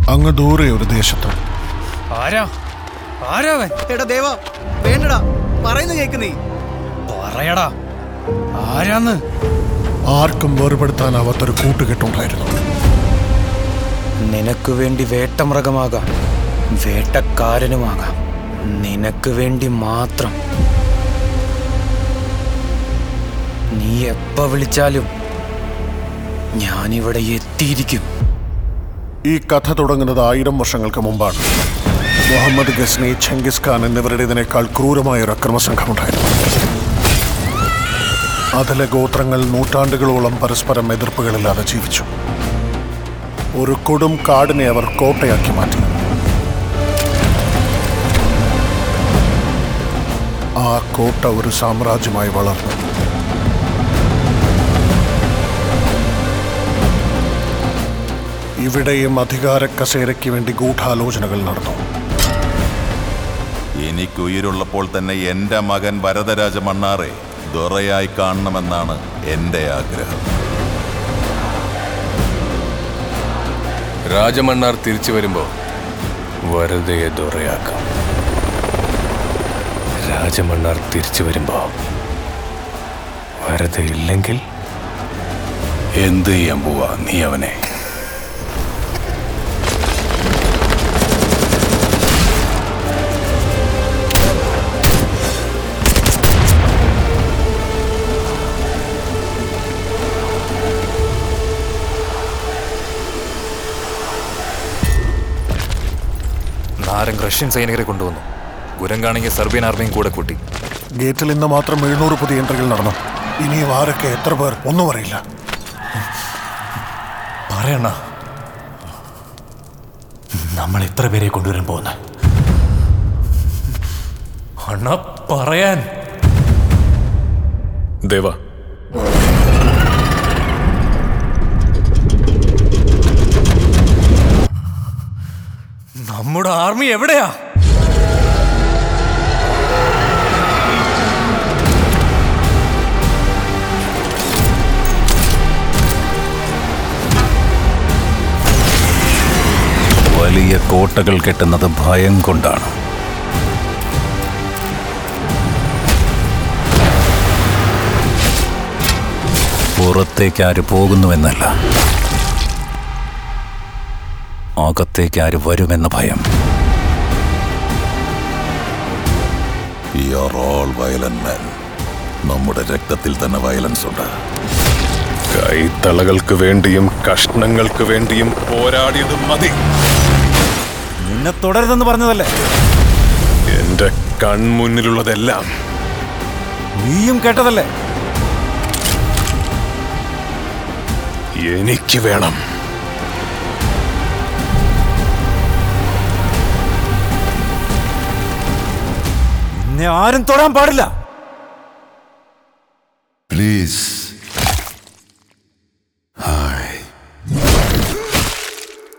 അങ്ങ് ദൂരെ ഒരു ദേശത്ത് ആരാ ആരാവൻ എടാ ദേവ വേണ്ടടാ പറയുന്ന കേക്ക് നീ പറയടാ ആരാന്ന് ആർക്കും വേർപെടുത്താനാവാത്തൊരു കൂട്ടുകെട്ടുണ്ടായിരുന്നു നിനക്ക് വേണ്ടി വേട്ടമൃഗമാകാം വേട്ടക്കാരനുമാകാം നിനക്ക് വേണ്ടി മാത്രം നീ എപ്പ വിളിച്ചാലും ഞാനിവിടെ എത്തിയിരിക്കും ഈ കഥ തുടങ്ങുന്നത് ആയിരം വർഷങ്ങൾക്ക് മുമ്പാണ് മുഹമ്മദ് ഗസ്നി ഛങ്കിസ് ഖാൻ എന്നിവരുടേതിനേക്കാൾ ക്രൂരമായ ഒരു അക്രമ സംഘമുണ്ടായിരുന്നു അതിലെ ഗോത്രങ്ങൾ നൂറ്റാണ്ടുകളോളം പരസ്പരം എതിർപ്പുകളില്ലാതെ ജീവിച്ചു ഒരു കൊടും കാടിനെ അവർ കോട്ടയാക്കി മാറ്റി ആ കോട്ട ഒരു സാമ്രാജ്യമായി വളർന്നു ഇവിടെയും അധികാര കസേരയ്ക്ക് വേണ്ടി ഗൂഢാലോചനകൾ നടന്നു എനിക്ക് ഉயிருള്ളപ്പോൾ തന്നെ എൻ്റെ മകൻ വരദരാജ മണ്ണാറെ ദൊറയായി കാണണമെന്നാണ് എൻ്റെ ആഗ്രഹം രാജമണ്ണാർ തിരിച്ചു വരുമ്പോ വരതയെ ദുറയാക്കാം രാജമണ്ണാർ തിരിച്ചു വരുമ്പോ വരതയില്ലെങ്കിൽ എന്ത് ചെയ്യാൻ പോവാ നീ അവനെ നാരങ് റഷ്യൻ സൈനികരെ കൊണ്ടുവന്നു ഗുരങ്കാണെങ്കിൽ സെർബിയൻ ആർമിയും കൂടെ കൂട്ടി ഗേറ്റിൽ ഇന്ന് മാത്രം എഴുന്നൂറ് പുതിയ എൻട്രികൾ നടന്നു ഇനിയും ആരൊക്കെ എത്ര പേർ ഒന്നും അറിയില്ല പറയണ നമ്മൾ എത്ര പേരെ കൊണ്ടുവരാൻ പോകുന്ന അണ്ണ പറയാൻ ദേവ നമ്മുടെ ആർമി എവിടെയാ വലിയ കോട്ടകൾ കെട്ടുന്നത് ഭയം കൊണ്ടാണ് പുറത്തേക്ക് ആര് പോകുന്നുവെന്നല്ല അകത്തേക്ക് ആര് വരുമെന്ന ഭയം you are all violent man നമ്മുടെ രക്തത്തിൽ തന്നെ വയലൻസ് ഉണ്ട് കൈത്തളകൾക്ക് വേണ്ടിയും കഷ്ണങ്ങൾക്ക് വേണ്ടിയും പോരാടിയത് മതി നിന്നെ തുടരുതെന്ന് പറഞ്ഞതല്ലേ എന്റെ കൺമുന്നിലുള്ളതെല്ലാം നീയും കേട്ടതല്ലേ എനിക്ക് വേണം നിന്നെ ആരും തൊടാൻ പാടില്ല പ്ലീസ് ഹായ്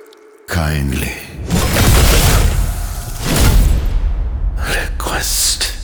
കൈൻഡ്ലി റിക്വസ്റ്റ്